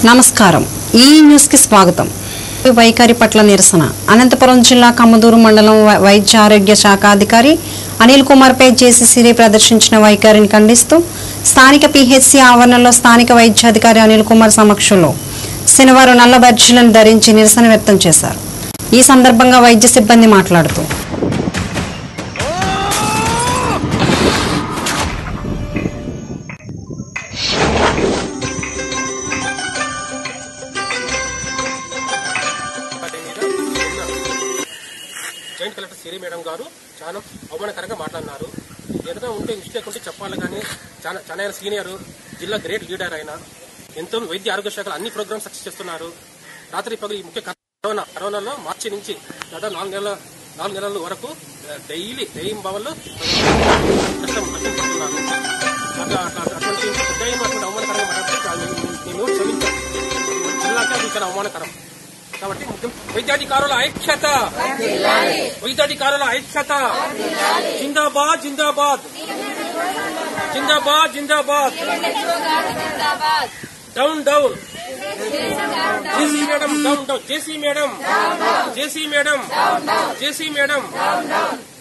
నమస్కారం ఈ న్యూస్ కి స్వాగతం వైఖరి పట్ల నిరసన అనంతపురం జిల్లా కమ్మదూరు మండలం వై- వైద్య ఆరోగ్య శాఖ అధికారి అనిల్ కుమార్ పై జేసీసీరీ ప్రదర్శించిన వైఖరిని ఖండిస్తూ స్థానిక పిహెచ్సి ఆవరణలో స్థానిక వైద్యాధికారి అనిల్ కుమార్ సమక్షంలో శనివారం నల్ల బర్జీలను ధరించి నిరసన వ్యక్తం చేశారు ఈ సందర్భంగా వైద్య సిబ్బంది మాట్లాడుతూ వాటి మీద నిన్న జాయింట్ కలెక్టర్ సిరి మేడం గారు చాలా అవమానకరంగా మాట్లాడినారు ఏదైనా ఉంటే మిస్టేక్ ఉంటే చెప్పాలి కానీ చాలా చాలా ఆయన సీనియర్ జిల్లా గ్రేట్ లీడర్ ఆయన ఎంతో వైద్య ఆరోగ్య శాఖలు అన్ని ప్రోగ్రామ్స్ సక్సెస్ చేస్తున్నారు రాత్రి పగలు ఈ ముఖ్య కరోనా కరోనాలో మార్చి నుంచి దాదాపు నాలుగు నెలల నాలుగు నెలల వరకు డైలీ డైలీ భవన్లో కష్టం కష్టం పడుతున్నారు అట్లా అట్లా అటువంటి పెద్ద అటువంటి అవమానకరంగా మాట్లాడితే నేను క్షమించాను జిల్లాకి అది చాలా అవమానకరం కాబట్టి ముఖ్యం వైద్యాధికారుల ఐక్యత వైద్యాధికారుల ఐక్యత జిందాబాద్ జిందాబాద్ జిందాబాద్ జిందాబాద్ down down JC madam down down JC madam JC madam JC madam